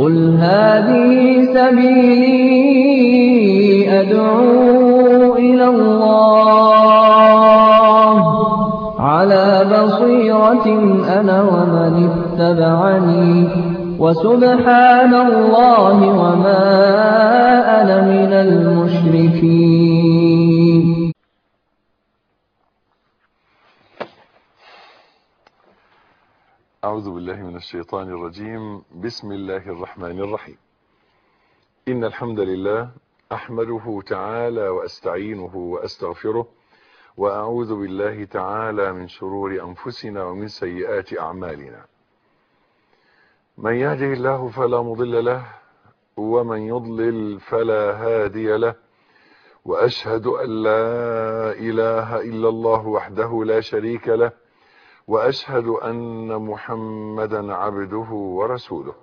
قل هذه سبيلي أدعو إلى الله على بصيرة أنا ومن اتبعني وسبحان الله وما أنا من المشركين أعوذ بالله من الشيطان الرجيم بسم الله الرحمن الرحيم إن الحمد لله أحمده تعالى وأستعينه وأستغفره وأعوذ بالله تعالى من شرور أنفسنا ومن سيئات أعمالنا من يهده الله فلا مضل له ومن يضلل فلا هادي له وأشهد أن لا إله إلا الله وحده لا شريك له واشهد ان محمدا عبده ورسوله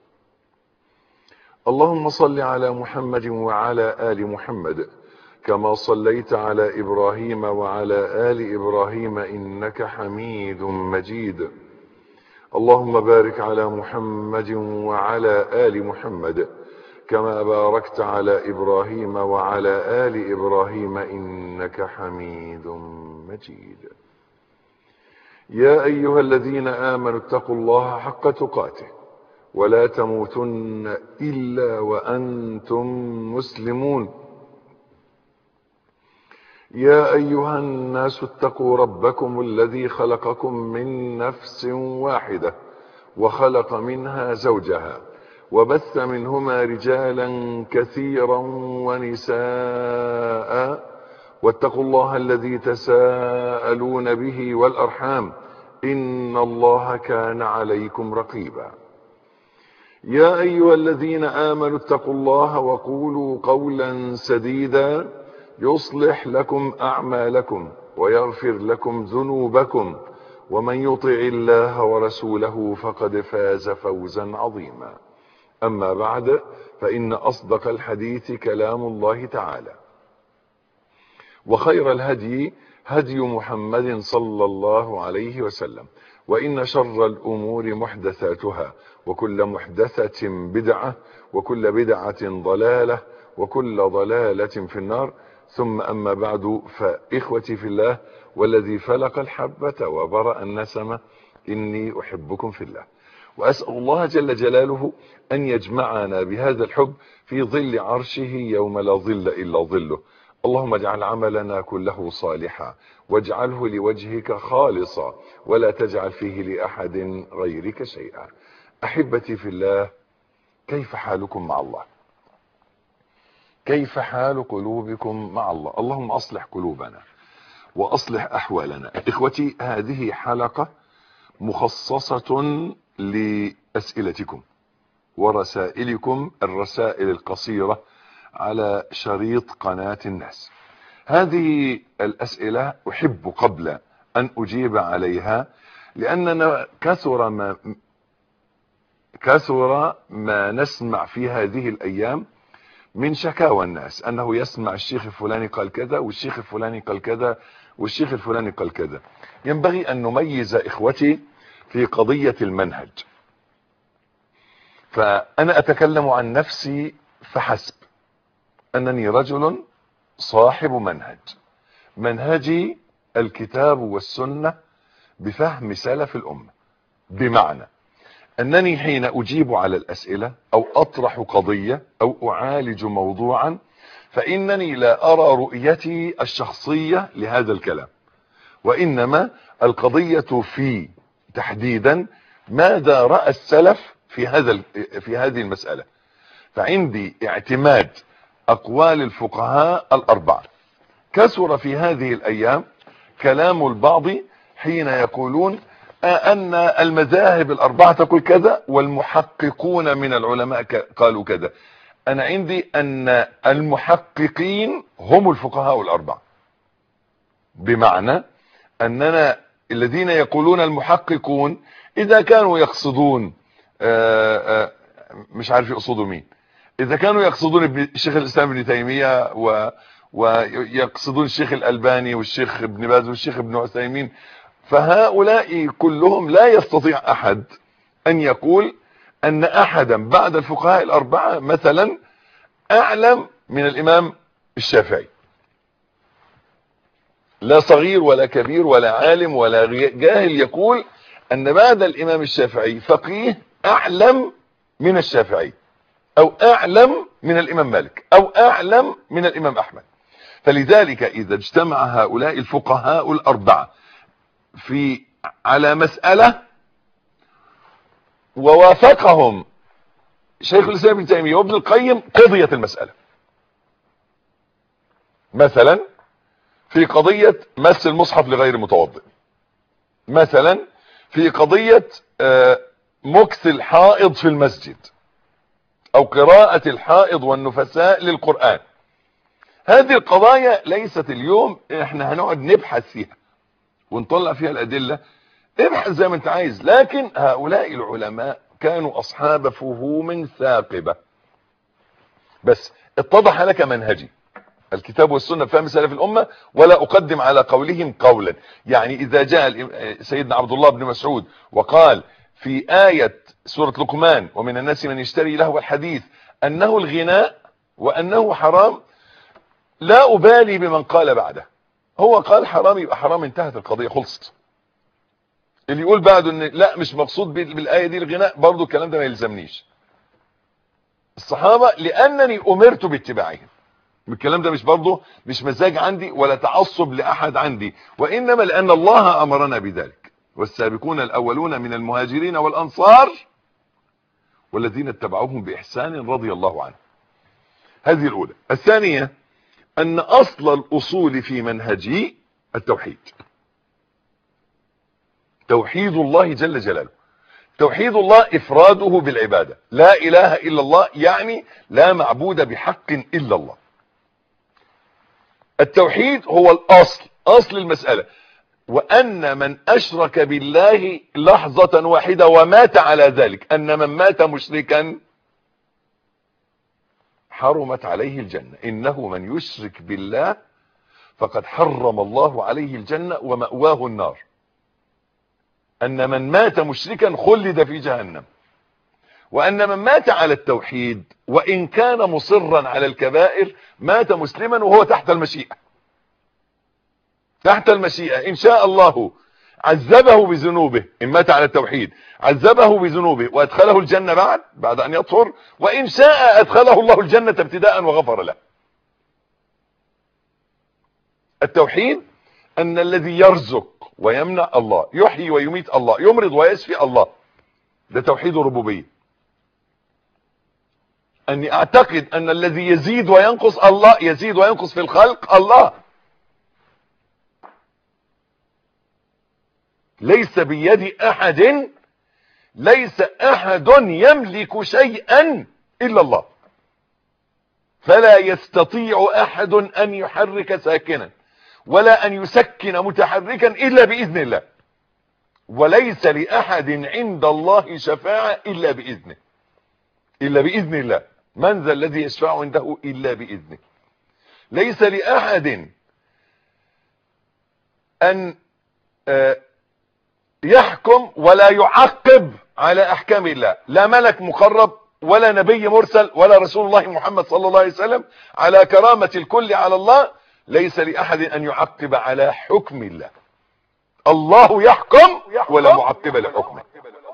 اللهم صل على محمد وعلى ال محمد كما صليت على ابراهيم وعلى ال ابراهيم انك حميد مجيد اللهم بارك على محمد وعلى ال محمد كما باركت على ابراهيم وعلى ال ابراهيم انك حميد مجيد يا أيها الذين آمنوا اتقوا الله حق تقاته ولا تموتن إلا وأنتم مسلمون يا أيها الناس اتقوا ربكم الذي خلقكم من نفس واحدة وخلق منها زوجها وبث منهما رجالا كثيرا ونساء واتقوا الله الذي تساءلون به والأرحام إن الله كان عليكم رقيبا يا أيها الذين آمنوا اتقوا الله وقولوا قولا سديدا يصلح لكم أعمالكم ويغفر لكم ذنوبكم ومن يطع الله ورسوله فقد فاز فوزا عظيما أما بعد فإن أصدق الحديث كلام الله تعالى وخير الهدي هدي محمد صلى الله عليه وسلم وإن شر الأمور محدثاتها وكل محدثة بدعة وكل بدعة ضلالة وكل ضلالة في النار ثم أما بعد فإخوتي في الله والذي فلق الحبة وبرأ النسمة إني أحبكم في الله وأسأل الله جل جلاله أن يجمعنا بهذا الحب في ظل عرشه يوم لا ظل إلا ظله اللهم اجعل عملنا كله صالحا واجعله لوجهك خالصا ولا تجعل فيه لأحد غيرك شيئا أحبتي في الله كيف حالكم مع الله كيف حال قلوبكم مع الله اللهم أصلح قلوبنا وأصلح أحوالنا إخوتي هذه حلقة مخصصة لأسئلتكم ورسائلكم الرسائل القصيرة على شريط قناة الناس هذه الأسئلة أحب قبل أن أجيب عليها لأننا كثر ما كثر ما نسمع في هذه الأيام من شكاوى الناس أنه يسمع الشيخ الفلاني قال كذا والشيخ الفلاني قال كذا والشيخ الفلاني قال كذا ينبغي أن نميز إخوتي في قضية المنهج فأنا أتكلم عن نفسي فحسب أنني رجل صاحب منهج منهجي الكتاب والسنة بفهم سلف الأمة بمعنى أنني حين أجيب على الأسئلة أو أطرح قضية أو أعالج موضوعا فإنني لا أرى رؤيتي الشخصية لهذا الكلام وإنما القضية في تحديدا ماذا رأى السلف في هذا في هذه المسألة فعندي اعتماد أقوال الفقهاء الأربعة كثر في هذه الأيام كلام البعض حين يقولون أن المذاهب الأربعة تقول كذا والمحققون من العلماء قالوا كذا أنا عندي أن المحققين هم الفقهاء الأربعة بمعنى أننا الذين يقولون المحققون إذا كانوا يقصدون آآ آآ مش عارف يقصدوا مين اذا كانوا يقصدون ابن الشيخ الاسلام ابن تيميه و ويقصدون الشيخ الالباني والشيخ ابن باز والشيخ ابن عثيمين فهؤلاء كلهم لا يستطيع احد ان يقول ان احدا بعد الفقهاء الاربعة مثلا اعلم من الامام الشافعي لا صغير ولا كبير ولا عالم ولا جاهل يقول ان بعد الامام الشافعي فقيه اعلم من الشافعي او اعلم من الامام مالك او اعلم من الامام احمد فلذلك اذا اجتمع هؤلاء الفقهاء الاربعة في على مسألة ووافقهم شيخ الاسلام ابن تيميه وابن القيم قضيت المسألة مثلا في قضية مس المصحف لغير متوضئ مثلا في قضية مكث الحائض في المسجد او قراءة الحائض والنفساء للقرآن هذه القضايا ليست اليوم احنا هنقعد نبحث فيها ونطلع فيها الادلة ابحث زي ما انت عايز لكن هؤلاء العلماء كانوا اصحاب فهوم ثاقبة بس اتضح لك منهجي الكتاب والسنة فهم سلف الأمة ولا أقدم على قولهم قولا يعني إذا جاء سيدنا عبد الله بن مسعود وقال في آية سورة لقمان ومن الناس من يشتري له الحديث أنه الغناء وأنه حرام لا أبالي بمن قال بعده هو قال حرام يبقى حرام انتهت القضية خلصت اللي يقول بعده ان لا مش مقصود بالآية دي الغناء برضو الكلام ده ما يلزمنيش الصحابة لأنني أمرت باتباعهم الكلام ده مش برضه مش مزاج عندي ولا تعصب لأحد عندي وإنما لأن الله أمرنا بذلك والسابقون الأولون من المهاجرين والأنصار والذين اتبعوهم بإحسان رضي الله عنه هذه الأولى الثانية أن أصل الأصول في منهجي التوحيد توحيد الله جل جلاله توحيد الله إفراده بالعبادة لا إله إلا الله يعني لا معبود بحق إلا الله التوحيد هو الأصل أصل المسألة وأن من أشرك بالله لحظة واحدة ومات على ذلك أن من مات مشركا حرمت عليه الجنة إنه من يشرك بالله فقد حرم الله عليه الجنة ومأواه النار أن من مات مشركا خلد في جهنم وأن من مات على التوحيد وإن كان مصرا على الكبائر مات مسلما وهو تحت المشيئة تحت المشيئة إن شاء الله عذبه بذنوبه إن مات على التوحيد عذبه بذنوبه وأدخله الجنة بعد بعد أن يطهر وإن شاء أدخله الله الجنة ابتداء وغفر له التوحيد أن الذي يرزق ويمنع الله يحيي ويميت الله يمرض ويشفي الله ده توحيد الربوبيه اني اعتقد ان الذي يزيد وينقص الله يزيد وينقص في الخلق الله ليس بيد احد ليس احد يملك شيئا الا الله فلا يستطيع احد ان يحرك ساكنا ولا ان يسكن متحركا الا باذن الله وليس لاحد عند الله شفاعة الا باذنه الا باذن الله من ذا الذي يشفع عنده الا باذنه ليس لاحد ان يحكم ولا يعقب على احكام الله لا ملك مقرب ولا نبي مرسل ولا رسول الله محمد صلى الله عليه وسلم على كرامة الكل على الله ليس لأحد أن يعقب على حكم الله الله يحكم ولا معقب لحكمه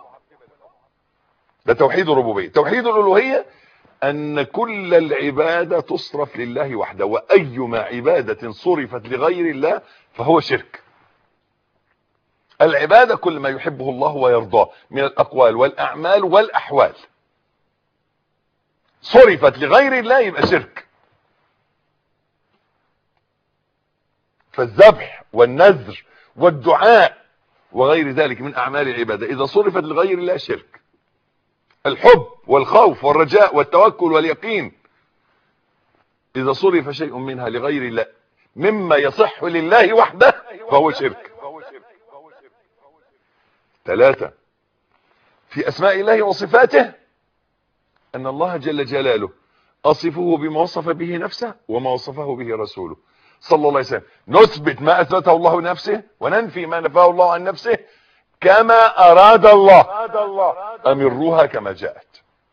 ده توحيد الربوبية توحيد الألوهية أن كل العبادة تصرف لله وحده وأيما عبادة صرفت لغير الله فهو شرك العبادة كل ما يحبه الله ويرضاه من الأقوال والأعمال والأحوال صرفت لغير الله يبقى شرك فالذبح والنذر والدعاء وغير ذلك من أعمال العبادة إذا صرفت لغير الله شرك الحب والخوف والرجاء والتوكل واليقين إذا صرف شيء منها لغير الله مما يصح لله وحده فهو شرك ثلاثة في أسماء الله وصفاته أن الله جل جلاله أصفه بما وصف به نفسه وما وصفه به رسوله صلى الله عليه وسلم نثبت ما أثبته الله نفسه وننفي ما نفاه الله عن نفسه كما اراد الله امروها كما جاءت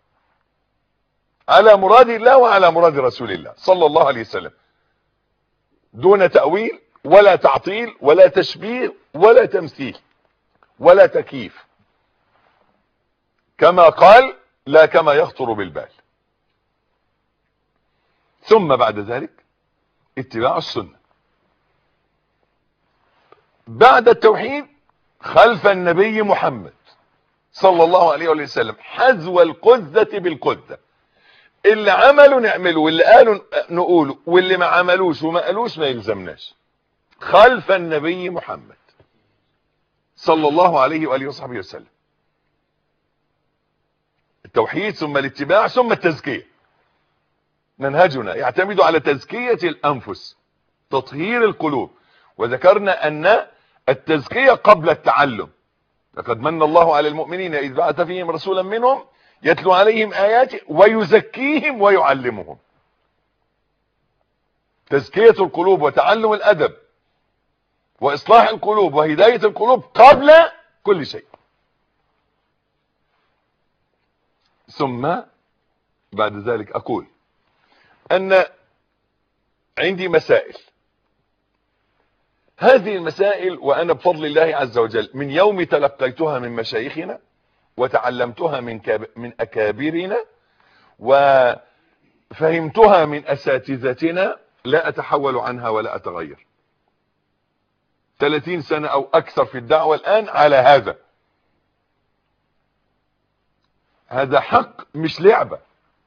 على مراد الله وعلى مراد رسول الله صلى الله عليه وسلم دون تأويل ولا تعطيل ولا تشبيه ولا تمثيل ولا تكييف كما قال لا كما يخطر بالبال ثم بعد ذلك اتباع السنة بعد التوحيد خلف النبي محمد صلى الله عليه وسلم حذو القذة بالقذة اللي عملوا نعمله واللي قالوا نقوله واللي ما عملوش وما قالوش ما يلزمناش خلف النبي محمد صلى الله عليه وآله وصحبه وسلم التوحيد ثم الاتباع ثم التزكية منهجنا يعتمد على تزكية الأنفس تطهير القلوب وذكرنا أن التزكية قبل التعلم لقد من الله على المؤمنين إذ بعث فيهم رسولا منهم يتلو عليهم آياته ويزكيهم ويعلمهم تزكية القلوب وتعلم الأدب وإصلاح القلوب وهداية القلوب قبل كل شيء ثم بعد ذلك أقول أن عندي مسائل هذه المسائل وأنا بفضل الله عز وجل من يوم تلقيتها من مشايخنا وتعلمتها من كاب من أكابرنا وفهمتها من أساتذتنا لا أتحول عنها ولا أتغير 30 سنة أو أكثر في الدعوة الآن على هذا هذا حق مش لعبة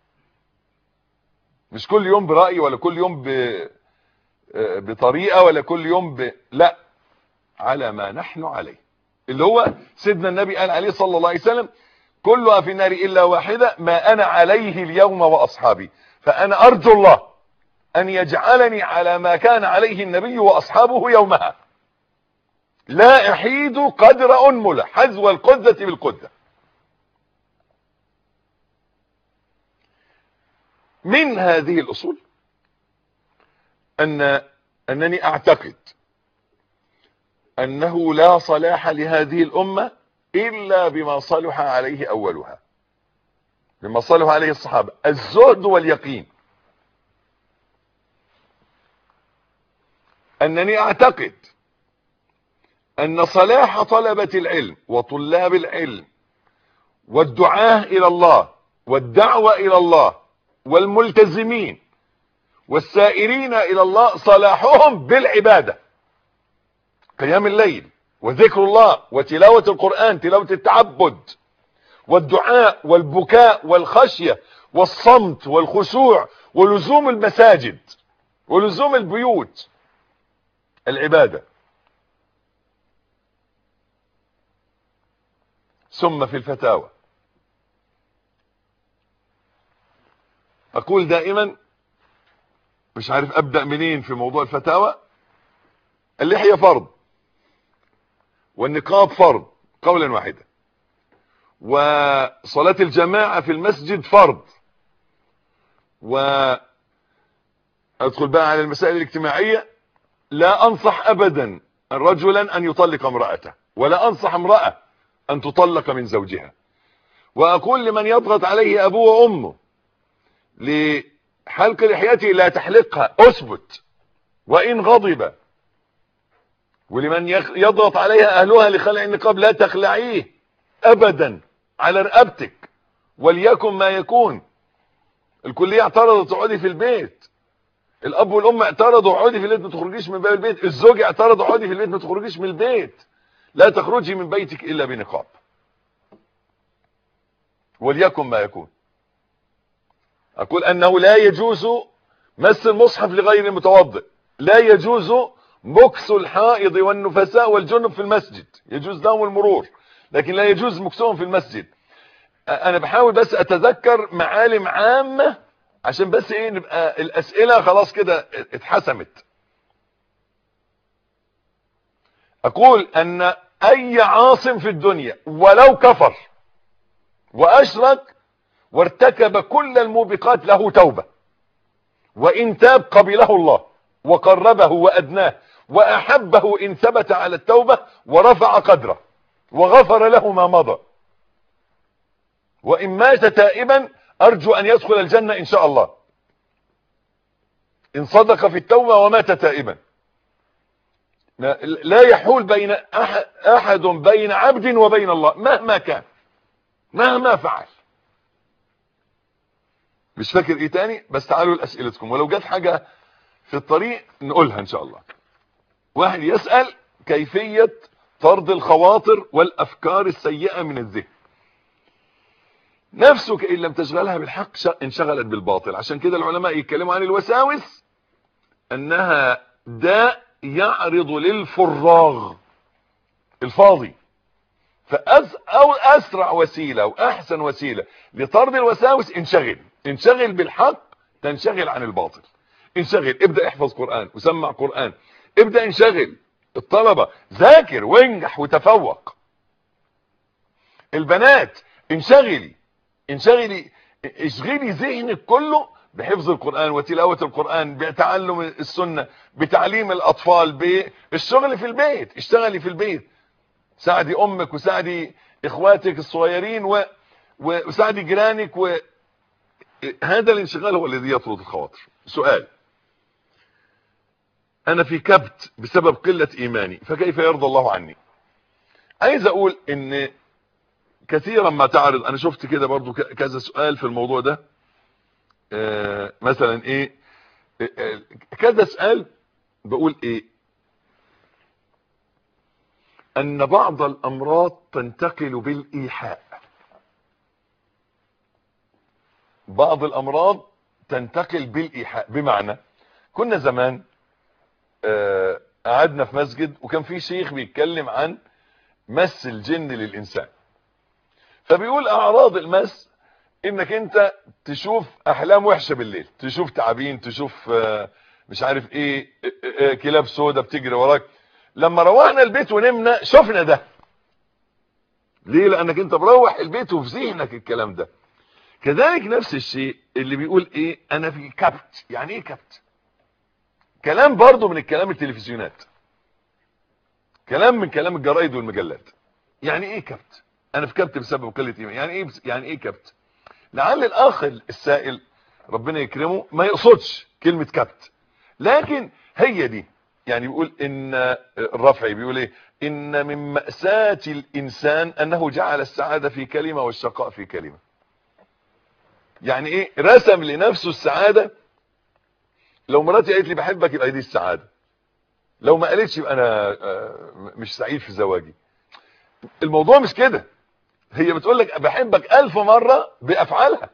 مش كل يوم برأي ولا كل يوم ب... بطريقة ولا كل يوم ب... لا على ما نحن عليه اللي هو سيدنا النبي قال عليه صلى الله عليه وسلم كلها في النار إلا واحدة ما أنا عليه اليوم وأصحابي فأنا أرجو الله أن يجعلني على ما كان عليه النبي وأصحابه يومها لا أحيد قدر أنملة حذو القذة بالقذة من هذه الأصول أن أنني أعتقد أنه لا صلاح لهذه الأمة إلا بما صلح عليه أولها بما صلح عليه الصحابة الزهد واليقين أنني أعتقد أن صلاح طلبة العلم وطلاب العلم والدعاة إلى الله والدعوة إلى الله والملتزمين والسائرين إلى الله صلاحهم بالعبادة قيام الليل وذكر الله وتلاوة القرآن تلاوة التعبد والدعاء والبكاء والخشية والصمت والخشوع ولزوم المساجد ولزوم البيوت العبادة ثم في الفتاوى اقول دائما مش عارف ابدأ منين في موضوع الفتاوى اللحية فرض والنقاب فرض قولا واحدا وصلاة الجماعة في المسجد فرض وادخل بقى على المسائل الاجتماعية لا انصح ابدا رجلا ان يطلق امرأته ولا انصح امرأة ان تطلق من زوجها واقول لمن يضغط عليه ابوه وامه لحلق لحيته لا تحلقها اثبت وان غضب ولمن يضغط عليها اهلها لخلع النقاب لا تخلعيه ابدا على رقبتك وليكن ما يكون الكليه اعترضت تقعدي في البيت الاب والام اعترضوا اقعدي في البيت ما تخرجيش من باب البيت الزوج اعترض اقعدي في البيت ما تخرجيش من البيت لا تخرجي من بيتك الا بنقاب وليكن ما يكون اقول انه لا يجوز مس المصحف لغير المتوضئ لا يجوز مكس الحائض والنفساء والجنب في المسجد يجوز لهم المرور لكن لا يجوز مكسهم في المسجد انا بحاول بس اتذكر معالم عامة عشان بس ايه نبقى الاسئلة خلاص كده اتحسمت اقول ان اي عاصم في الدنيا ولو كفر واشرك وارتكب كل الموبقات له توبة وان تاب قبله الله وقربه وادناه واحبه ان ثبت على التوبة ورفع قدره وغفر له ما مضى وإن مات تائبا أرجو أن يدخل الجنة إن شاء الله إن صدق في التوبة ومات تائبا لا يحول بين أحد بين عبد وبين الله مهما كان مهما فعل مش فاكر ايه تاني بس تعالوا لأسئلتكم ولو جت حاجة في الطريق نقولها ان شاء الله واحد يسأل كيفية طرد الخواطر والافكار السيئة من الذهن نفسك ان لم تشغلها بالحق انشغلت بالباطل عشان كده العلماء يتكلموا عن الوساوس انها داء يعرض للفراغ الفاضي فأز أو أسرع وسيلة وأحسن وسيلة لطرد الوساوس انشغل انشغل بالحق تنشغل عن الباطل انشغل ابدأ احفظ قرآن وسمع قرآن ابدأ انشغل الطلبة ذاكر وانجح وتفوق البنات انشغلي انشغلي اشغلي ذهنك كله بحفظ القرآن وتلاوة القرآن بتعلم السنة بتعليم الأطفال بالشغل في البيت اشتغلي في البيت ساعدي أمك وساعدي إخواتك الصغيرين و... وساعدي جيرانك و... هذا الانشغال هو الذي يطرد الخواطر سؤال أنا في كبت بسبب قلة إيماني فكيف يرضى الله عني عايز أقول إن كثيرا ما تعرض أنا شفت كده برضو كذا سؤال في الموضوع ده آه مثلا ايه آه كذا سؤال بقول ايه ان بعض الامراض تنتقل بالايحاء بعض الامراض تنتقل بالايحاء بمعنى كنا زمان آه قعدنا في مسجد وكان في شيخ بيتكلم عن مس الجن للانسان فبيقول اعراض المس انك انت تشوف احلام وحشه بالليل تشوف تعابين تشوف مش عارف ايه كلاب سودا بتجري وراك لما روحنا البيت ونمنا شفنا ده ليه لانك انت مروح البيت وفي ذهنك الكلام ده كذلك نفس الشيء اللي بيقول ايه انا في كبت يعني ايه كبت كلام برضو من الكلام التلفزيونات كلام من كلام الجرايد والمجلات يعني ايه كبت انا في كبت بسبب قله ايمان يعني ايه بس يعني ايه كبت لعل الاخ السائل ربنا يكرمه ما يقصدش كلمة كبت لكن هي دي يعني بيقول ان الرفعي بيقول ايه ان من مأساة الانسان انه جعل السعادة في كلمة والشقاء في كلمة يعني ايه رسم لنفسه السعادة لو مراتي قالت لي بحبك يبقى دي السعادة لو ما قالتش يبقى انا مش سعيد في زواجي الموضوع مش كده هي بتقول لك بحبك ألف مرة بأفعالها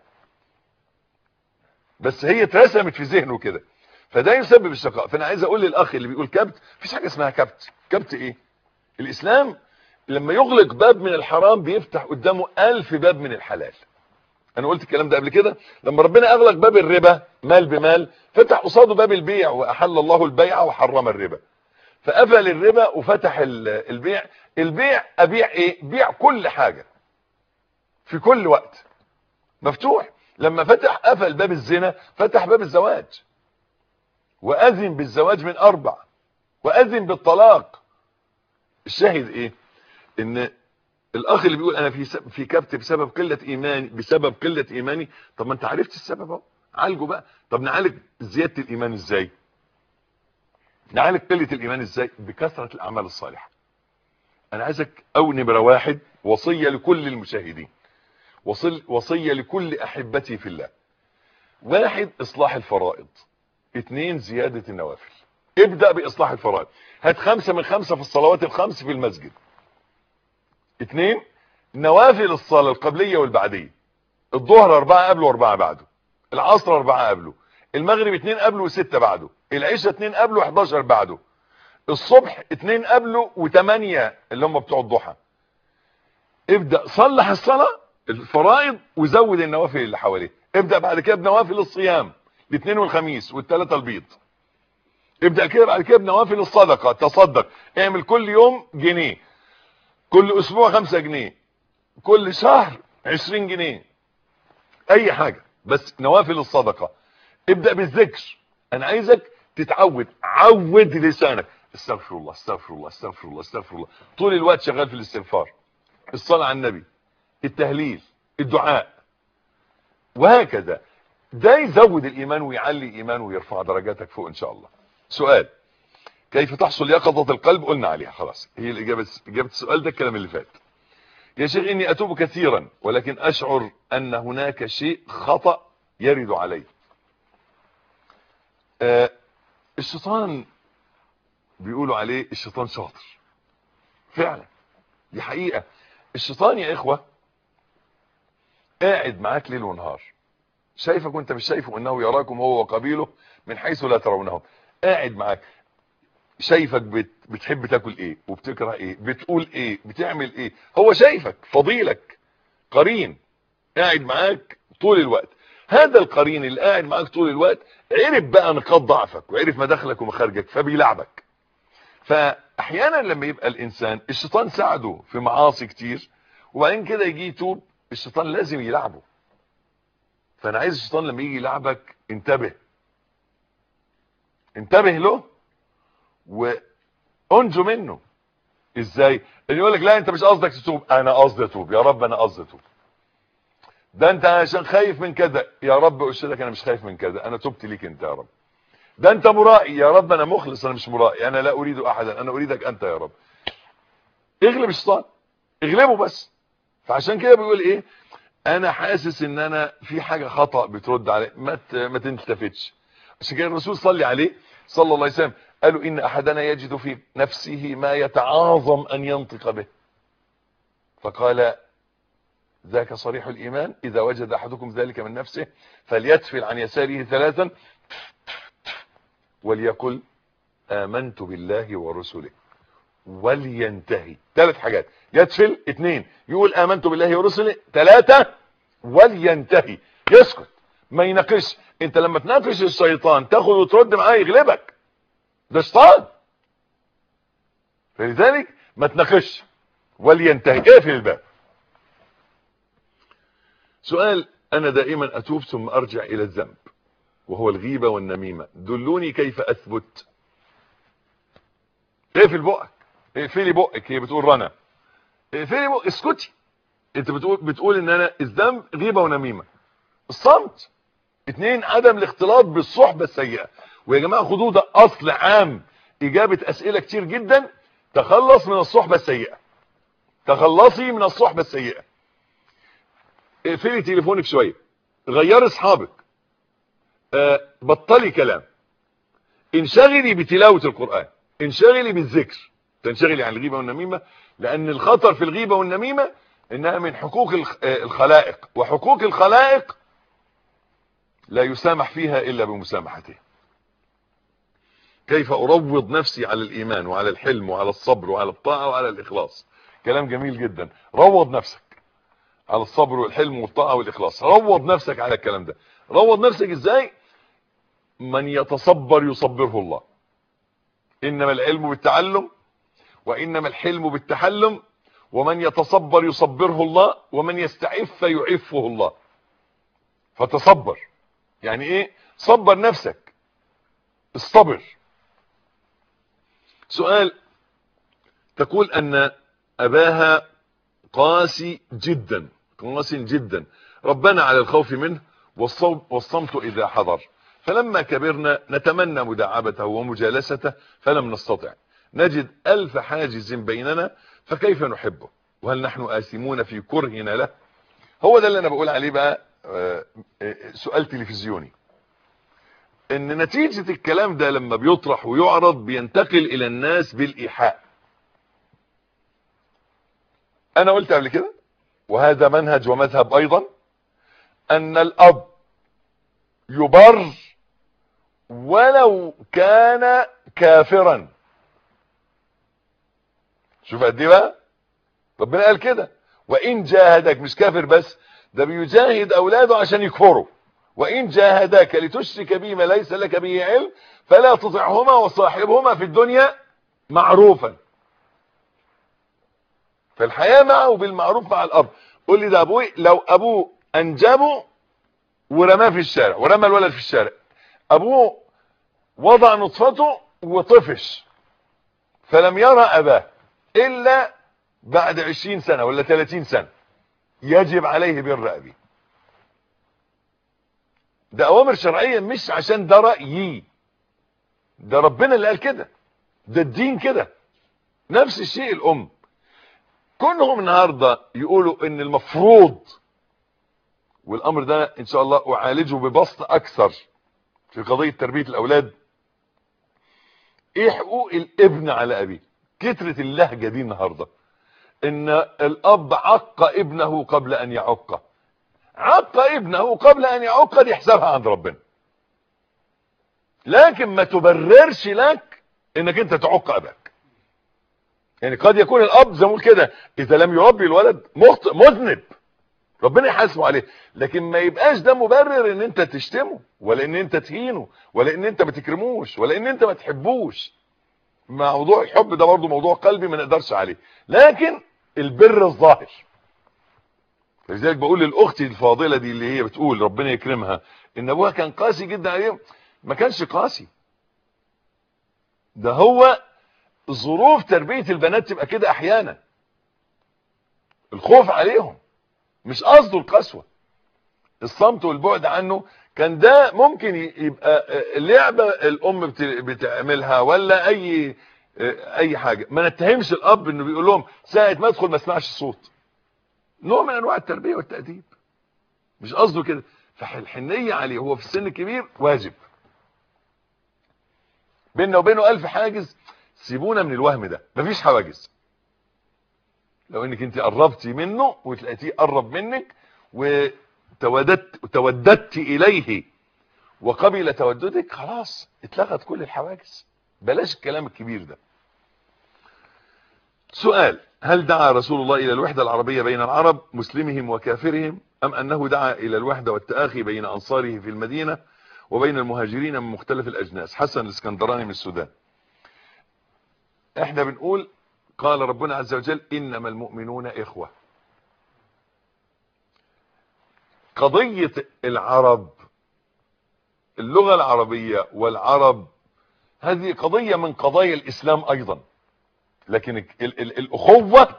بس هي اترسمت في ذهنه كده فده يسبب الشقاء فانا عايز اقول للاخ اللي بيقول كبت مفيش حاجه اسمها كبت كبت ايه الاسلام لما يغلق باب من الحرام بيفتح قدامه ألف باب من الحلال انا قلت الكلام ده قبل كده لما ربنا اغلق باب الربا مال بمال فتح قصاده باب البيع واحل الله البيع وحرم الربا فقفل الربا وفتح البيع البيع ابيع ايه بيع كل حاجه في كل وقت مفتوح لما فتح قفل باب الزنا فتح باب الزواج واذن بالزواج من اربع واذن بالطلاق الشاهد ايه ان الاخ اللي بيقول انا في في كبت بسبب قله ايماني بسبب قله ايماني طب ما انت عرفت السبب اهو عالجه بقى طب نعالج زياده الايمان ازاي نعالج قله الايمان ازاي بكثره الاعمال الصالحه انا عايزك او نمره واحد وصيه لكل المشاهدين وصل وصيه لكل احبتي في الله واحد اصلاح الفرائض اثنين زياده النوافل ابدا باصلاح الفرائض هات خمسة من خمسة في الصلوات الخمس في المسجد اثنين نوافل الصلاة القبلية والبعدية الظهر اربعة قبله واربعة بعده العصر اربعة قبله المغرب اتنين قبله وستة بعده العشاء اتنين قبله وحداشر بعده الصبح اتنين قبله وتمانية اللي هم بتوع الضحى ابدأ صلح الصلاة الفرائض وزود النوافل اللي حواليه ابدأ بعد كده بنوافل الصيام الاثنين والخميس والثلاثة البيض ابدأ كده بعد كده بنوافل الصدقة تصدق اعمل كل يوم جنيه كل اسبوع خمسة جنيه كل شهر عشرين جنيه اي حاجة بس نوافل الصدقة ابدأ بالذكر انا عايزك تتعود عود لسانك استغفر الله استغفر الله استغفر الله استغفر الله طول الوقت شغال في الاستغفار الصلاة على النبي التهليل الدعاء وهكذا ده يزود الايمان ويعلي الايمان ويرفع درجاتك فوق ان شاء الله سؤال كيف تحصل يقظة القلب قلنا عليها خلاص هي الاجابة اجابة السؤال ده الكلام اللي فات يا شيخ اني اتوب كثيرا ولكن اشعر ان هناك شيء خطأ يرد علي آه الشيطان بيقولوا عليه الشيطان شاطر فعلا دي حقيقة الشيطان يا اخوة قاعد معاك ليل ونهار شايفك وانت مش شايفه انه يراكم هو وقبيله من حيث لا ترونهم قاعد معاك شايفك بت... بتحب تاكل ايه وبتكره ايه بتقول ايه بتعمل ايه هو شايفك فضيلك قرين قاعد معاك طول الوقت هذا القرين اللي قاعد معاك طول الوقت عرف بقى نقاط ضعفك وعرف مداخلك ومخارجك فبيلعبك فاحيانا لما يبقى الانسان الشيطان ساعده في معاصي كتير وبعدين كده يجي يتوب الشيطان لازم يلعبه فانا عايز الشيطان لما يجي يلعبك انتبه انتبه له وانجو منه ازاي اللي يقول لك لا انت مش قصدك تتوب انا قصدي اتوب يا رب انا قصدي اتوب ده انت عشان خايف من كذا يا رب ارشدك انا مش خايف من كذا انا تبت ليك انت يا رب ده انت مرائي يا رب انا مخلص انا مش مرائي انا لا اريد احدا انا اريدك انت يا رب اغلب الشيطان اغلبه بس فعشان كده بيقول ايه انا حاسس ان انا في حاجة خطأ بترد علي ما ما تلتفتش عشان كده الرسول صلي عليه صلى الله عليه وسلم قالوا ان احدنا يجد في نفسه ما يتعاظم ان ينطق به فقال ذاك صريح الايمان اذا وجد احدكم ذلك من نفسه فليتفل عن يساره ثلاثا وليقل امنت بالله ورسله ولينتهي ثلاث حاجات يتفل اثنين يقول امنت بالله ورسله ثلاثة ولينتهي يسكت ما يناقش انت لما تناقش الشيطان تاخد وترد معاه يغلبك ده شيطان فلذلك ما تناقش ولينتهي اقفل الباب سؤال انا دائما اتوب ثم ارجع الى الذنب وهو الغيبة والنميمة دلوني كيف اثبت اقفل بقك اقفلي بقك هي بتقول رنا اقفلي بقك اسكتي انت بتقول بتقول ان انا الذنب غيبة ونميمة الصمت اتنين عدم الاختلاط بالصحبة السيئة ويا جماعة خدوه ده اصل عام اجابة اسئلة كتير جدا تخلص من الصحبة السيئة تخلصي من الصحبة السيئة اقفلي تليفونك شوية غيري اصحابك آه بطلي كلام انشغلي بتلاوة القرآن انشغلي بالذكر تنشغلي عن الغيبة والنميمة لان الخطر في الغيبة والنميمة انها من حقوق الخلائق وحقوق الخلائق لا يسامح فيها الا بمسامحته كيف اروض نفسي على الايمان وعلى الحلم وعلى الصبر وعلى الطاعة وعلى الاخلاص كلام جميل جدا روض نفسك على الصبر والحلم والطاعة والاخلاص روض نفسك على الكلام ده روض نفسك ازاي من يتصبر يصبره الله انما العلم بالتعلم وانما الحلم بالتحلم ومن يتصبر يصبره الله ومن يستعف يعفه الله فتصبر يعني ايه صبر نفسك اصطبر سؤال تقول ان اباها قاسي جدا قاس جدا ربنا على الخوف منه والصمت اذا حضر فلما كبرنا نتمنى مداعبته ومجالسته فلم نستطع نجد ألف حاجز بيننا فكيف نحبه وهل نحن آثمون في كرهنا له هو ده اللي أنا بقول عليه بقى سؤال تلفزيوني ان نتيجة الكلام ده لما بيطرح ويعرض بينتقل الى الناس بالايحاء انا قلت قبل كده وهذا منهج ومذهب ايضا ان الاب يبر ولو كان كافرا شوف قد ايه بقى ربنا قال كده وان جاهدك مش كافر بس ده بيجاهد اولاده عشان يكفروا وان جاهداك لتشرك بي ما ليس لك به علم فلا تطعهما وصاحبهما في الدنيا معروفا فالحياة معه بالمعروف مع الاب قول لي ده ابوي لو ابوه انجبه ورماه في الشارع ورمى الولد في الشارع ابوه وضع نطفته وطفش فلم يرى اباه الا بعد عشرين سنة ولا ثلاثين سنة يجب عليه بر أبيه ده أوامر شرعية مش عشان ده رأيي ده ربنا اللي قال كده ده الدين كده نفس الشيء الأم كلهم النهاردة يقولوا ان المفروض والامر ده ان شاء الله اعالجه ببسط اكثر في قضية تربية الاولاد ايه حقوق الابن على ابيه كترة اللهجة دي النهاردة ان الاب عق ابنه قبل ان يعقه عق ابنه قبل ان يعقه دي حسابها عند ربنا لكن ما تبررش لك انك انت تعق اباك يعني قد يكون الاب زي ما كده اذا لم يربي الولد مخطئ مذنب ربنا يحاسبه عليه لكن ما يبقاش ده مبرر ان انت تشتمه ولا ان انت تهينه ولا ان انت ما تكرموش ولا ان انت ما تحبوش موضوع الحب ده برضه موضوع قلبي ما نقدرش عليه لكن البر الظاهر لذلك بقول للاخت الفاضله دي اللي هي بتقول ربنا يكرمها ان ابوها كان قاسي جدا عليهم ما كانش قاسي ده هو ظروف تربية البنات تبقى كده احيانا الخوف عليهم مش قصده القسوة الصمت والبعد عنه كان ده ممكن يبقى لعبة الام بتعملها ولا اي اي حاجة ما نتهمش الاب انه بيقول لهم ساعة ما ادخل ما اسمعش الصوت نوع من انواع التربية والتأديب مش قصده كده فالحنية عليه هو في السن الكبير واجب بيننا وبينه الف حاجز سيبونا من الوهم ده مفيش حواجز لو انك انت قربتي منه وتلاقيتيه قرب منك وتوددت توددت اليه وقبل توددك خلاص اتلغت كل الحواجز بلاش الكلام الكبير ده سؤال هل دعا رسول الله الى الوحدة العربية بين العرب مسلمهم وكافرهم ام انه دعا الى الوحدة والتآخي بين انصاره في المدينة وبين المهاجرين من مختلف الاجناس حسن الاسكندراني من السودان احنا بنقول قال ربنا عز وجل انما المؤمنون اخوة قضية العرب اللغة العربية والعرب هذه قضية من قضايا الاسلام ايضا لكن ال ال الاخوة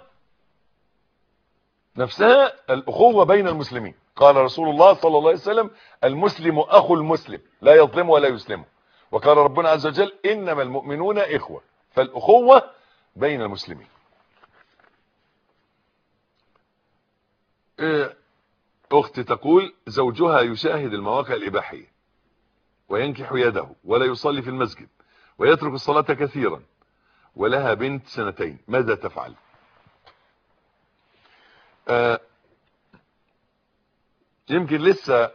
نفسها الاخوة بين المسلمين قال رسول الله صلى الله عليه وسلم المسلم اخو المسلم لا يظلم ولا يسلمه وقال ربنا عز وجل انما المؤمنون اخوة فالاخوة بين المسلمين اخت تقول زوجها يشاهد المواقع الاباحية وينكح يده ولا يصلي في المسجد ويترك الصلاة كثيرا ولها بنت سنتين ماذا تفعل آه يمكن لسه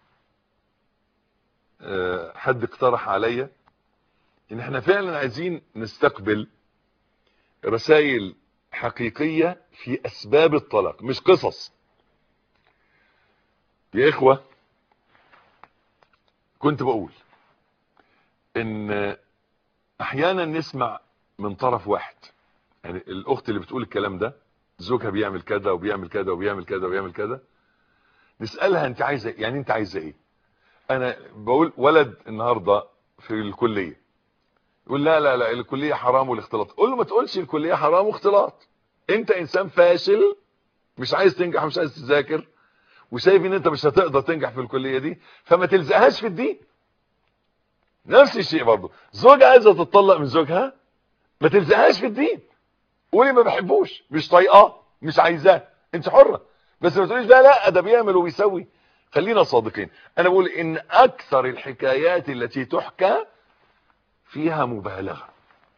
آه حد اقترح عليا ان احنا فعلا عايزين نستقبل رسائل حقيقية في اسباب الطلاق مش قصص يا اخوة كنت بقول ان احيانا نسمع من طرف واحد يعني الاخت اللي بتقول الكلام ده زوجها بيعمل كذا وبيعمل كذا وبيعمل كذا وبيعمل كذا نسألها انت عايزه يعني انت عايزه ايه انا بقول ولد النهاردة في الكلية يقول لا لا لا الكلية حرام والاختلاط قول له ما تقولش الكلية حرام واختلاط انت انسان فاشل مش عايز تنجح مش عايز تذاكر وشايف ان انت مش هتقدر تنجح في الكلية دي فما تلزقهاش في الدين نفس الشيء برضه زوجة عايزة تتطلق من زوجها ما تلزقهاش في الدين قولي ما بحبوش مش طايقاه مش عايزاه انت حرة بس ما تقوليش لا لا ده بيعمل وبيسوي خلينا صادقين انا بقول ان اكثر الحكايات التي تحكى فيها مبالغة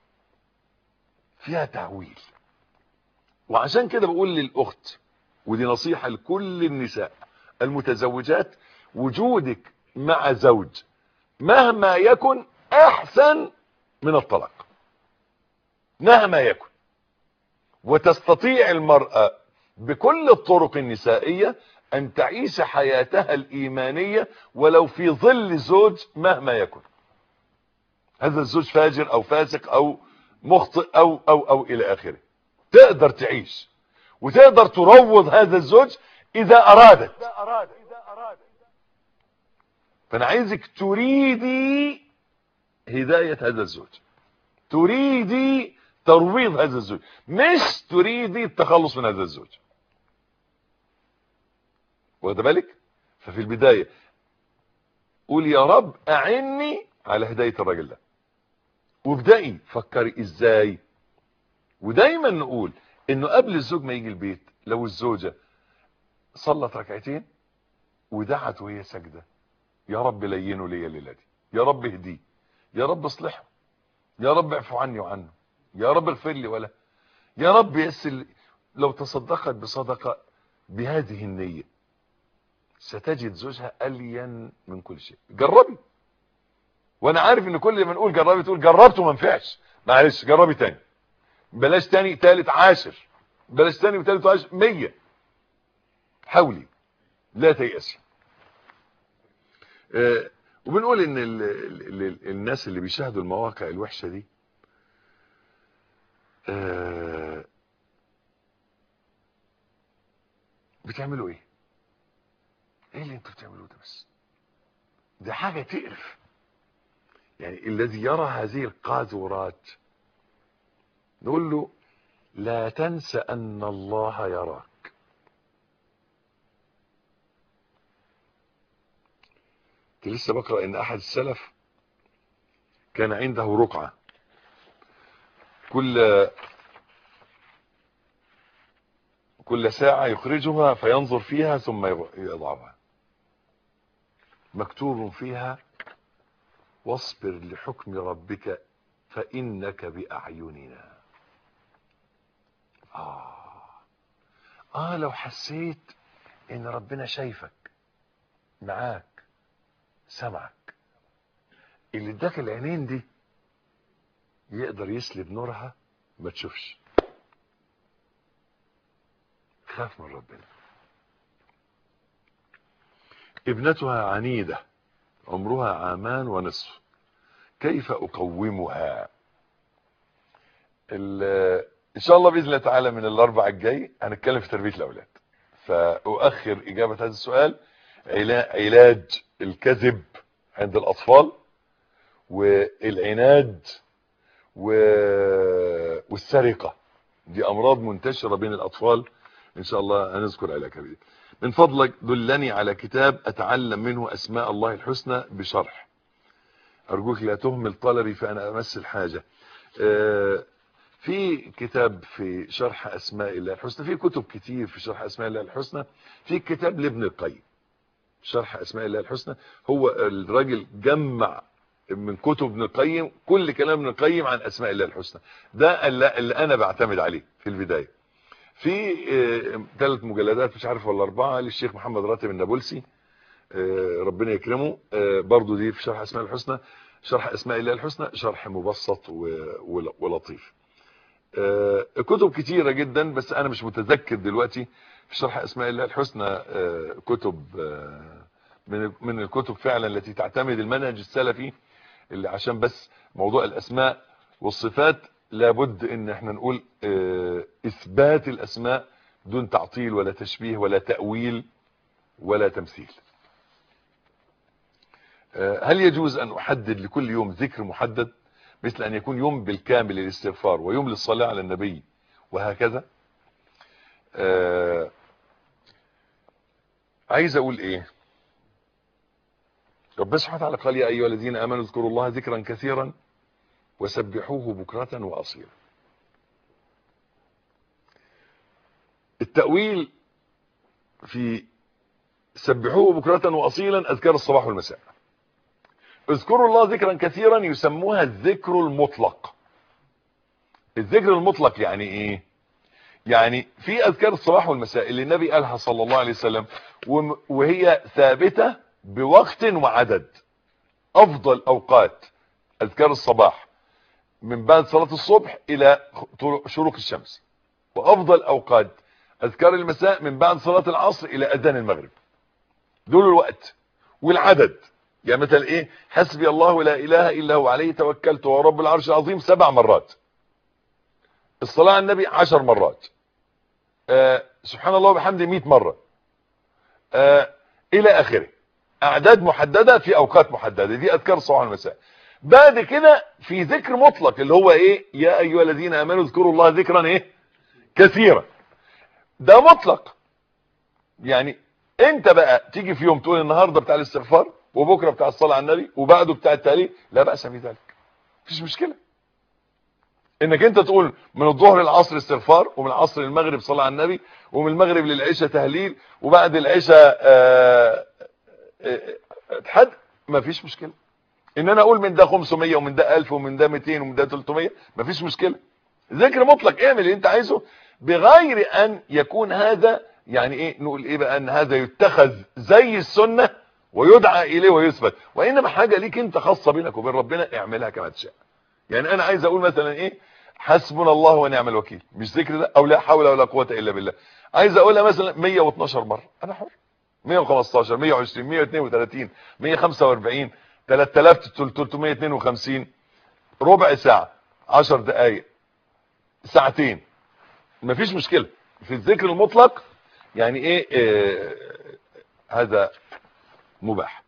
فيها تعويل وعشان كده بقول للاخت ودي نصيحة لكل النساء المتزوجات وجودك مع زوج مهما يكن احسن من الطلاق مهما يكن وتستطيع المرأة بكل الطرق النسائية ان تعيش حياتها الايمانية ولو في ظل زوج مهما يكن هذا الزوج فاجر او فاسق او مخطئ او او او الى اخره تقدر تعيش وتقدر تروض هذا الزوج اذا ارادت فانا عايزك تريدي هداية هذا الزوج تريدي ترويض هذا الزوج مش تريدي التخلص من هذا الزوج واخد بالك ففي البداية قول يا رب اعني على هداية الراجل ده وابدأي فكري ازاي ودايما نقول انه قبل الزوج ما يجي البيت لو الزوجة صلت ركعتين ودعت وهي سجدة يا رب لينه لي الليلة دي يا رب اهديه يا رب اصلحه يا رب اعفو عني وعنه يا رب اغفر لي ولا يا رب يسر لو تصدقت بصدقة بهذه النية ستجد زوجها ألين من كل شيء جربي وانا عارف ان كل ما نقول جربي تقول جربت وما نفعش معلش جربي تاني بلاش تاني تالت عاشر بلاش تاني وتالت وعاشر مية حاولي لا تيأسي آه وبنقول ان ال ال ال الناس اللي بيشاهدوا المواقع الوحشة دي آه بتعملوا ايه ايه اللي انتوا بتعملوه ده بس ده حاجة تقرف يعني الذي يرى هذه القاذورات نقول له لا تنسى ان الله يراك كنت لسه بقرأ ان احد السلف كان عنده رقعة كل كل ساعة يخرجها فينظر فيها ثم يضعها مكتوب فيها واصبر لحكم ربك فإنك بأعيننا آه آه لو حسيت إن ربنا شايفك معاك سمعك اللي اداك العينين دي يقدر يسلب نورها ما تشوفش خاف من ربنا ابنتها عنيدة عمرها عامان ونصف كيف أقومها إن شاء الله بإذن الله تعالى من الأربع الجاي هنتكلم في تربية الأولاد فأؤخر إجابة هذا السؤال علاج الكذب عند الأطفال والعناد والسرقة دي أمراض منتشرة بين الأطفال إن شاء الله هنذكر علاجها بإذن من فضلك دلني على كتاب أتعلم منه أسماء الله الحسنى بشرح أرجوك لا تهمل طلبي فأنا أمس الحاجة في كتاب في شرح أسماء الله الحسنى في كتب كتير في شرح أسماء الله الحسنى في كتاب لابن القيم شرح أسماء الله الحسنى هو الراجل جمع من كتب ابن القيم كل كلام ابن القيم عن أسماء الله الحسنى ده اللي أنا بعتمد عليه في البداية في ثلاث مجلدات مش عارف ولا اربعه للشيخ محمد راتب النابلسي ربنا يكرمه برضو دي في شرح اسماء الحسنى شرح اسماء الله الحسنى شرح مبسط ولطيف كتب كتيرة جدا بس انا مش متذكر دلوقتي في شرح اسماء الله الحسنى كتب من من الكتب فعلا التي تعتمد المنهج السلفي اللي عشان بس موضوع الاسماء والصفات لابد ان احنا نقول اه اثبات الاسماء دون تعطيل ولا تشبيه ولا تأويل ولا تمثيل اه هل يجوز ان احدد لكل يوم ذكر محدد مثل ان يكون يوم بالكامل للاستغفار ويوم للصلاة على النبي وهكذا اه عايز اقول ايه ربنا سبحانه وتعالى قال يا ايها الذين امنوا اذكروا الله ذكرا كثيرا وسبحوه بكرة وأصيلا التأويل في سبحوه بكرة وأصيلا أذكار الصباح والمساء اذكروا الله ذكرا كثيرا يسموها الذكر المطلق الذكر المطلق يعني ايه يعني في اذكار الصباح والمساء اللي النبي قالها صلى الله عليه وسلم وهي ثابتة بوقت وعدد افضل اوقات اذكار الصباح من بعد صلاة الصبح الى شروق الشمس وافضل اوقات اذكار المساء من بعد صلاة العصر الى اذان المغرب دول الوقت والعدد يعني مثلا ايه حسبي الله لا اله الا هو عليه توكلت ورب العرش العظيم سبع مرات الصلاة على النبي عشر مرات آه سبحان الله وبحمده 100 مرة آه الى اخره اعداد محددة في اوقات محددة دي اذكار الصباح والمساء بعد كده في ذكر مطلق اللي هو ايه يا ايها الذين امنوا اذكروا الله ذكرا ايه كثيرا ده مطلق يعني انت بقى تيجي في يوم تقول النهارده بتاع الاستغفار وبكره بتاع الصلاه على النبي وبعده بتاع التهليل لا باس في ذلك مفيش مشكله انك انت تقول من الظهر للعصر استغفار ومن العصر للمغرب صلاه على النبي ومن المغرب للعشاء تهليل وبعد العشاء آه، آه، حد مفيش مشكله ان انا اقول من ده 500 ومن ده 1000 ومن ده 200 ومن ده 300 مفيش مشكله ذكر مطلق اعمل اللي انت عايزه بغير ان يكون هذا يعني ايه نقول ايه بقى ان هذا يتخذ زي السنه ويدعى اليه ويثبت وانما حاجه ليك انت خاصه بينك وبين ربنا اعملها كما تشاء يعني انا عايز اقول مثلا ايه حسبنا الله ونعم الوكيل مش ذكر ده او لا حول ولا قوه الا بالله عايز اقولها مثلا 112 مره انا حر 115 120 132 145 3352 ربع ساعه 10 دقائق ساعتين مفيش مشكله في الذكر المطلق يعني ايه آه هذا مباح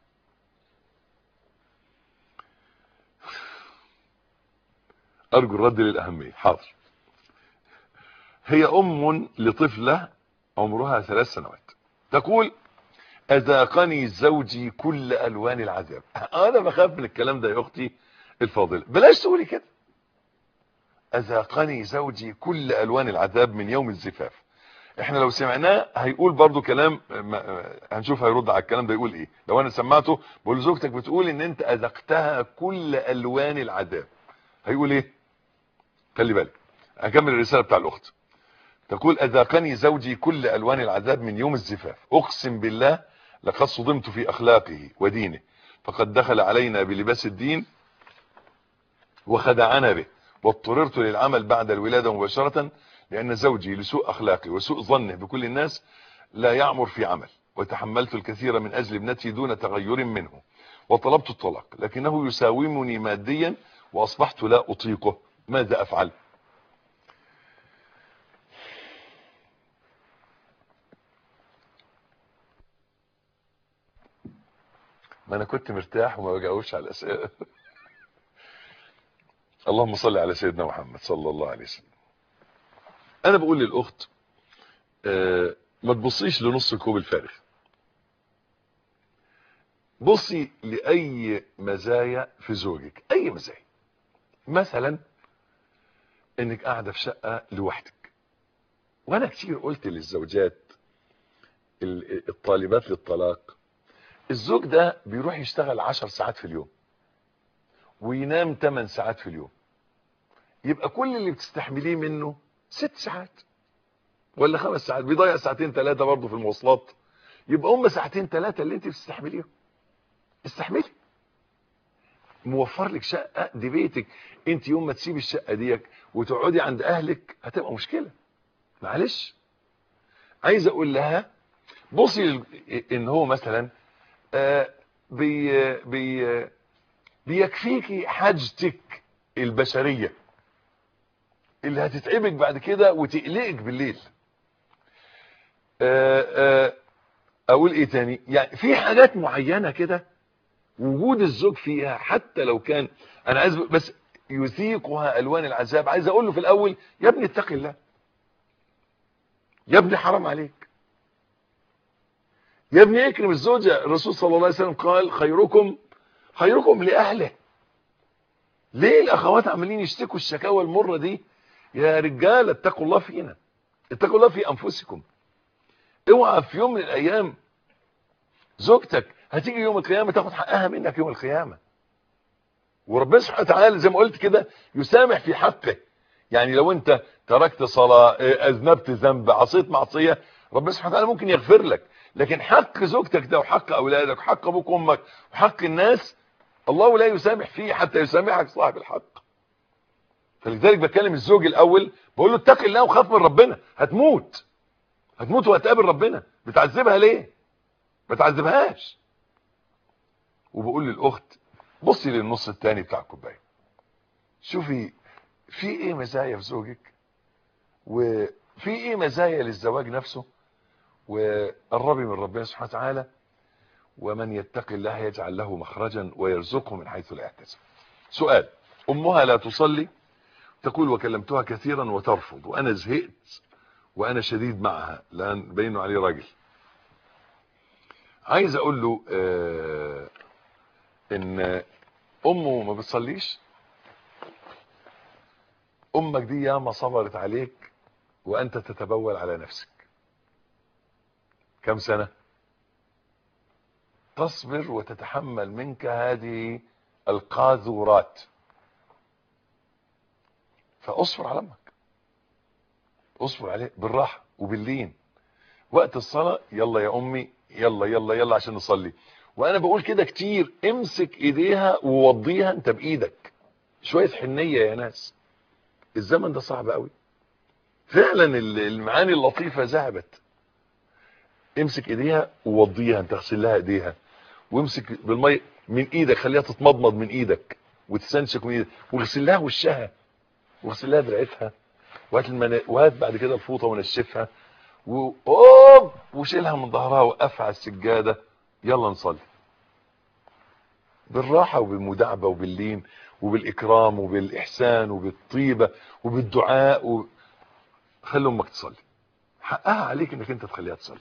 ارجو الرد للاهميه حاضر هي ام لطفله عمرها ثلاث سنوات تقول اذاقني زوجي كل الوان العذاب انا بخاف من الكلام ده يا اختي الفاضله بلاش تقولي كده اذاقني زوجي كل الوان العذاب من يوم الزفاف احنا لو سمعناه هيقول برضو كلام هنشوف هيرد على الكلام ده يقول ايه لو انا سمعته بقول زوجتك بتقول ان انت اذقتها كل الوان العذاب هيقول ايه خلي بالك هكمل الرساله بتاع الاخت تقول اذاقني زوجي كل الوان العذاب من يوم الزفاف اقسم بالله لقد صدمت في اخلاقه ودينه فقد دخل علينا بلباس الدين وخدعنا به واضطررت للعمل بعد الولاده مباشره لان زوجي لسوء اخلاقه وسوء ظنه بكل الناس لا يعمر في عمل وتحملت الكثير من اجل ابنتي دون تغير منه وطلبت الطلاق لكنه يساومني ماديا واصبحت لا اطيقه ماذا افعل ما انا كنت مرتاح وما بجاوبش على الاسئله اللهم صل على سيدنا محمد صلى الله عليه وسلم انا بقول للاخت آه ما تبصيش لنص الكوب الفارغ بصي لاي مزايا في زوجك اي مزايا مثلا انك قاعده في شقه لوحدك وانا كتير قلت للزوجات الطالبات للطلاق الزوج ده بيروح يشتغل 10 ساعات في اليوم وينام 8 ساعات في اليوم يبقى كل اللي بتستحمليه منه ست ساعات ولا خمس ساعات بيضيع ساعتين ثلاثة برضه في المواصلات يبقى هم ساعتين ثلاثة اللي انت بتستحمليهم استحملي موفر لك شقة دي بيتك انت يوم ما تسيب الشقة ديك وتقعدي عند اهلك هتبقى مشكلة معلش عايز اقول لها بصي ان هو مثلا آه بي بي بيكفيكي حاجتك البشريه اللي هتتعبك بعد كده وتقلقك بالليل آآ آآ اقول ايه تاني يعني في حاجات معينة كده وجود الزوج فيها حتى لو كان انا عايز بس يذيقها الوان العذاب عايز اقول له في الاول يا ابني اتق الله يا ابني حرام عليك يا ابني اكرم الزوجة الرسول صلى الله عليه وسلم قال خيركم خيركم لاهله ليه الاخوات عمالين يشتكوا الشكاوى المرة دي يا رجال اتقوا الله فينا اتقوا الله في انفسكم اوعى في يوم من الايام زوجتك هتيجي يوم القيامة تاخد حقها منك يوم القيامة وربنا سبحانه وتعالى زي ما قلت كده يسامح في حقه يعني لو انت تركت صلاة اذنبت ذنب عصيت معصية ربنا سبحانه وتعالى ممكن يغفر لك لكن حق زوجتك ده وحق اولادك وحق ابوك وامك وحق الناس الله لا يسامح فيه حتى يسامحك صاحب الحق فلذلك بكلم الزوج الاول بقول له اتق الله وخاف من ربنا هتموت هتموت وهتقابل ربنا بتعذبها ليه ما تعذبهاش وبقول للاخت بصي للنص الثاني بتاع الكوبايه شوفي في ايه مزايا في زوجك وفي ايه مزايا للزواج نفسه وقربي من ربنا سبحانه وتعالى ومن يتق الله يجعل له مخرجا ويرزقه من حيث لا يحتسب سؤال امها لا تصلي تقول وكلمتها كثيرا وترفض وانا زهقت وانا شديد معها لان بينه عليه راجل عايز اقول له آه ان امه ما بتصليش امك دي ياما صبرت عليك وانت تتبول على نفسك كم سنة تصبر وتتحمل منك هذه القاذورات فاصبر على امك اصبر عليه بالراحة وباللين وقت الصلاة يلا يا امي يلا يلا يلا عشان نصلي وانا بقول كده كتير امسك ايديها ووضيها انت بايدك شوية حنية يا ناس الزمن ده صعب قوي فعلا المعاني اللطيفة ذهبت امسك ايديها ووضيها انت اغسل لها ايديها وامسك بالميه من ايدك خليها تتمضمض من ايدك وتستنشق من ايدك واغسل لها وشها واغسل لها دراعتها وهات المنا... وهات بعد كده الفوطه ونشفها و... أوب وشيلها من ظهرها وقفها على السجاده يلا نصلي بالراحه وبالمداعبه وباللين وبالاكرام وبالاحسان وبالطيبه وبالدعاء و... خلي امك تصلي حقها عليك انك انت تخليها تصلي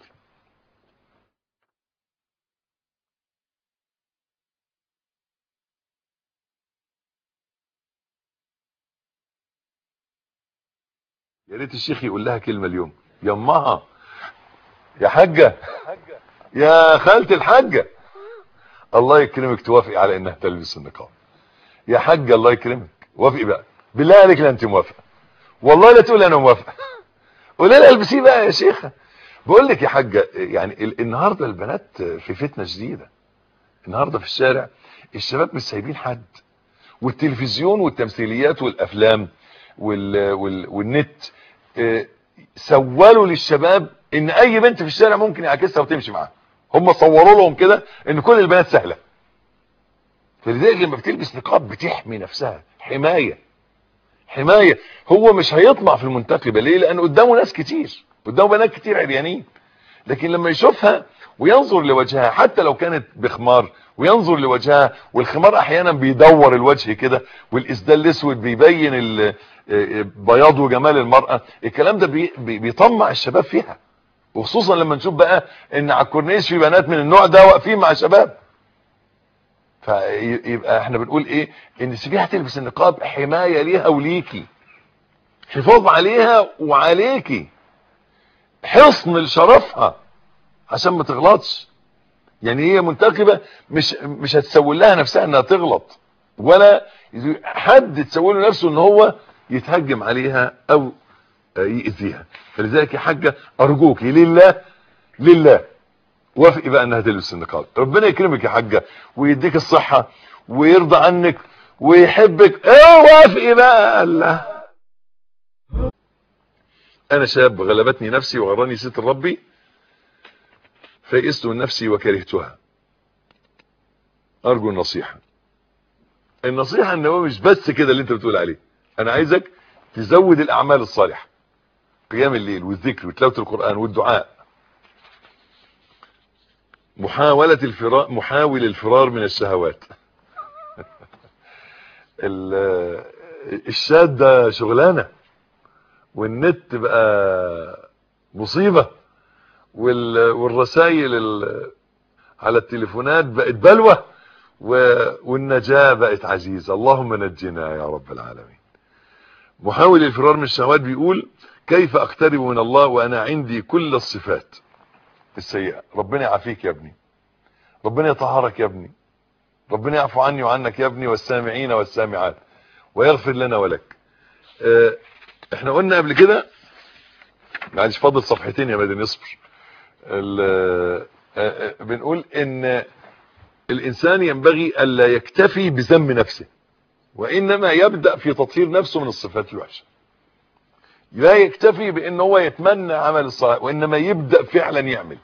يا ريت الشيخ يقول لها كلمه اليوم يا امها يا حاجه يا خالتي الحاجه الله يكرمك توافقي على انها تلبس النقاب يا حاجه الله يكرمك وافقي بقى بالله عليك لا انت موافقه والله لا تقول انا موافقه قولي لها البسيه بقى يا شيخه بقول لك يا حاجه يعني النهارده البنات في فتنه شديده النهارده في الشارع الشباب مش سايبين حد والتلفزيون والتمثيليات والافلام وال وال والنت اه سولوا للشباب ان اي بنت في الشارع ممكن يعكسها وتمشي معاها هم صوروا لهم كده ان كل البنات سهله فلذلك لما بتلبس نقاب بتحمي نفسها حمايه حمايه هو مش هيطمع في المنتقبه ليه لان قدامه ناس كتير قدامه بنات كتير عريانين لكن لما يشوفها وينظر لوجهها حتى لو كانت بخمار وينظر لوجهها والخمار احيانا بيدور الوجه كده والاسدال الاسود بيبين بياض وجمال المرأة الكلام ده بي بيطمع الشباب فيها وخصوصا لما نشوف بقى ان على الكورنيش في بنات من النوع ده واقفين مع شباب فيبقى احنا بنقول ايه ان سيبيها تلبس النقاب حماية ليها وليكي حفاظ عليها وعليكي حصن لشرفها عشان ما تغلطش يعني هي منتقبة مش مش هتسول لها نفسها انها تغلط ولا حد تسول له نفسه ان هو يتهجم عليها او يأذيها فلذلك يا حاجة ارجوك لله لله وافقي بقى انها تلبس النقاب ربنا يكرمك يا حاجة ويديك الصحة ويرضى عنك ويحبك اه وافقي بقى الله انا شاب غلبتني نفسي وغرني ستر ربي فيئست من نفسي وكرهتها ارجو النصيحة النصيحة ان هو مش بس كده اللي انت بتقول عليه انا عايزك تزود الاعمال الصالحة قيام الليل والذكر وتلاوة القرآن والدعاء محاولة الفرار محاول الفرار من الشهوات الشاد ده شغلانة والنت بقى مصيبة والرسائل على التليفونات بقت بلوى والنجاة بقت عزيزة اللهم نجنا يا رب العالمين محاول الفرار من الشهوات بيقول كيف اقترب من الله وانا عندي كل الصفات السيئة ربنا يعافيك يا ابني ربنا يطهرك يا ابني ربنا يعفو عني وعنك يا ابني والسامعين والسامعات ويغفر لنا ولك اه احنا قلنا قبل كده معلش فاضل صفحتين يا مدني اصبر اه اه بنقول ان الانسان ينبغي الا يكتفي بذم نفسه وانما يبدأ في تطهير نفسه من الصفات الوحشة لا يكتفي بان هو يتمنى عمل الصلاة وانما يبدأ فعلا يعمل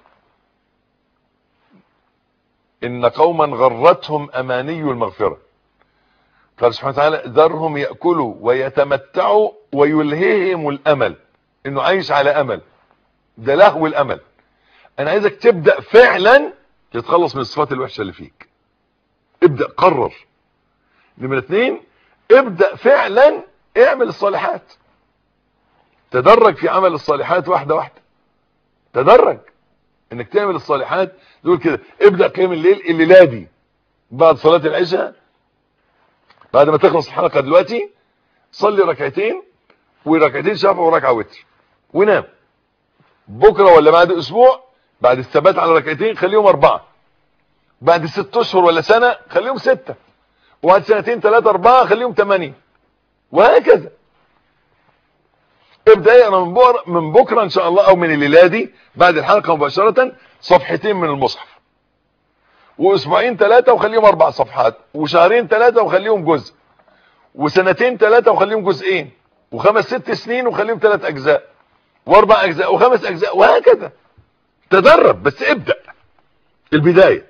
ان قوما غرتهم اماني المغفرة قال سبحانه وتعالى ذرهم يأكلوا ويتمتعوا ويلهيهم الامل انه عايش على امل ده لهو الامل انا عايزك تبدأ فعلا تتخلص من الصفات الوحشة اللي فيك ابدأ قرر نمرة اتنين ابدأ فعلا اعمل الصالحات تدرج في عمل الصالحات واحدة واحدة تدرج انك تعمل الصالحات تقول كده ابدأ قيام الليل الليلة دي بعد صلاة العشاء بعد ما تخلص الحلقة دلوقتي صلي ركعتين وركعتين شفع وركعة وتر ونام بكرة ولا بعد اسبوع بعد الثبات على ركعتين خليهم اربعة بعد ست اشهر ولا سنة خليهم ستة وبعد سنتين ثلاثة اربعة خليهم ثمانية وهكذا ابدا اقرا من بكره من بكره ان شاء الله او من الليله دي بعد الحلقه مباشره صفحتين من المصحف واسبوعين ثلاثه وخليهم اربع صفحات وشهرين ثلاثه وخليهم جزء وسنتين ثلاثه وخليهم جزئين وخمس ست سنين وخليهم ثلاث اجزاء واربع اجزاء وخمس اجزاء وهكذا تدرب بس ابدا البدايه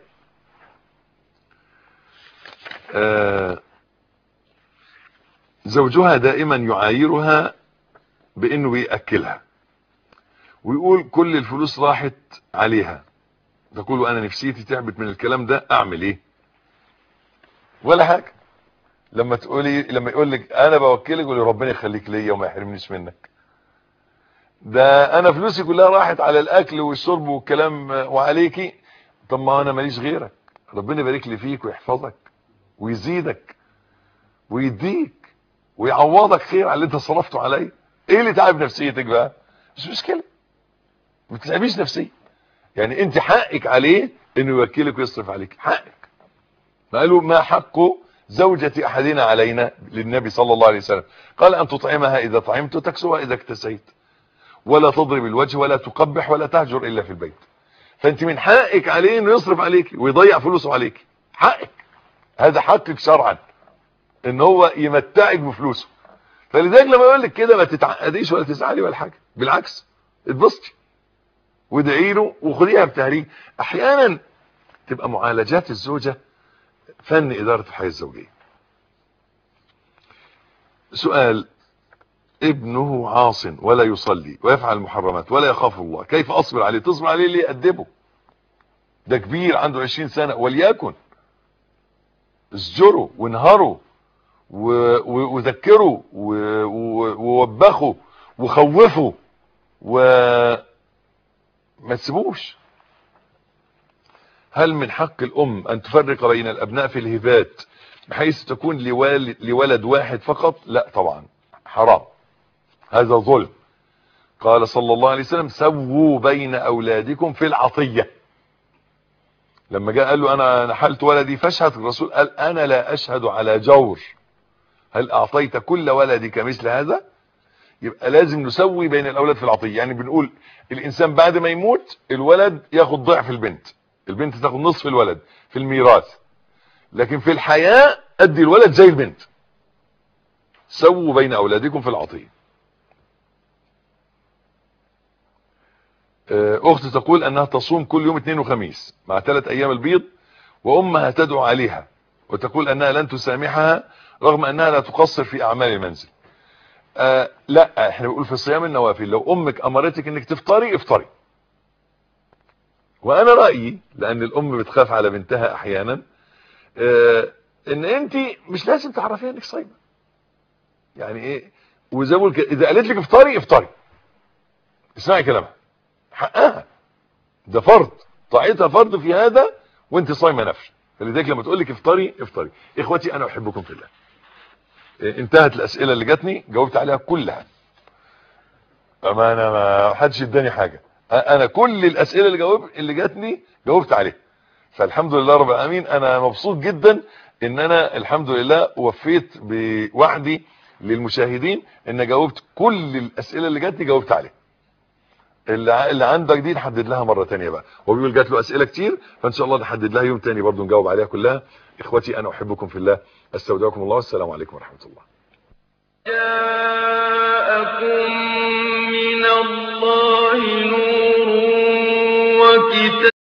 آه زوجها دائما يعايرها بانه بيأكلها ويقول كل الفلوس راحت عليها تقول انا نفسيتي تعبت من الكلام ده اعمل ايه ولا حاجه لما تقولي لما يقول لك انا بوكلك قولي ربنا يخليك ليا وما يحرمنيش منك ده انا فلوسي كلها راحت على الاكل والشرب والكلام وعليكي طب ما انا ماليش غيرك ربنا يبارك لي فيك ويحفظك ويزيدك ويديك ويعوضك خير على اللي انت صرفته عليا ايه اللي تعب نفسيتك بقى مش مشكله ما تتعبيش نفسيا يعني انت حقك عليه انه يوكلك ويصرف عليك حقك قالوا ما حق زوجة احدنا علينا للنبي صلى الله عليه وسلم قال ان تطعمها اذا طعمت وتكسوها اذا اكتسيت ولا تضرب الوجه ولا تقبح ولا تهجر الا في البيت فانت من حقك عليه انه يصرف عليك ويضيع فلوسه عليك حقك هذا حقك شرعا ان هو يمتعك بفلوسه فلذلك لما يقول لك كده ما تتعقديش ولا تزعلي ولا حاجه بالعكس اتبسطي وادعي له وخديها بتهريج احيانا تبقى معالجات الزوجه فن اداره الحياه الزوجيه سؤال ابنه عاص ولا يصلي ويفعل المحرمات ولا يخاف الله كيف اصبر عليه تصبر عليه ليه ادبه ده كبير عنده 20 سنه وليكن اسجره وانهره وذكره ووبخه وخوفه وما تسيبوش هل من حق الام ان تفرق بين الابناء في الهبات بحيث تكون لوالد, لولد واحد فقط لا طبعا حرام هذا ظلم قال صلى الله عليه وسلم سووا بين اولادكم في العطيه لما جاء قال له انا نحلت ولدي فاشهد الرسول قال انا لا اشهد على جور هل اعطيت كل ولدك مثل هذا يبقى لازم نسوي بين الاولاد في العطيه يعني بنقول الانسان بعد ما يموت الولد ياخد ضعف البنت البنت تاخد نصف الولد في الميراث لكن في الحياه ادي الولد زي البنت سووا بين اولادكم في العطيه اخت تقول انها تصوم كل يوم اثنين وخميس مع ثلاث ايام البيض وامها تدعو عليها وتقول انها لن تسامحها رغم انها لا تقصر في اعمال المنزل آه لا احنا بنقول في صيام النوافل لو امك امرتك انك تفطري افطري وانا رايي لان الام بتخاف على بنتها احيانا آه ان انت مش لازم تعرفيها انك صايمه يعني ايه وزي ما بقول اذا قالت لك افطري افطري اسمعي كلامها حقها ده فرض طاعتها فرض في هذا وانت صايمه نفس فلذلك لما تقول لك افطري افطري اخوتي انا احبكم في الله انتهت الاسئله اللي جاتني جاوبت عليها كلها اما انا ما حدش اداني حاجه انا كل الاسئله اللي جاوب اللي جاتني جاوبت عليها فالحمد لله رب العالمين انا مبسوط جدا ان انا الحمد لله وفيت بوحدي للمشاهدين ان جاوبت كل الاسئله اللي جاتني جاوبت عليها اللي, اللي عندك دي نحدد لها مره ثانيه بقى هو بيقول جات له اسئله كتير فان شاء الله نحدد لها يوم ثاني برضه نجاوب عليها كلها اخوتي انا احبكم في الله استودعكم الله والسلام عليكم ورحمه الله جاءكم من الله نور وكتاب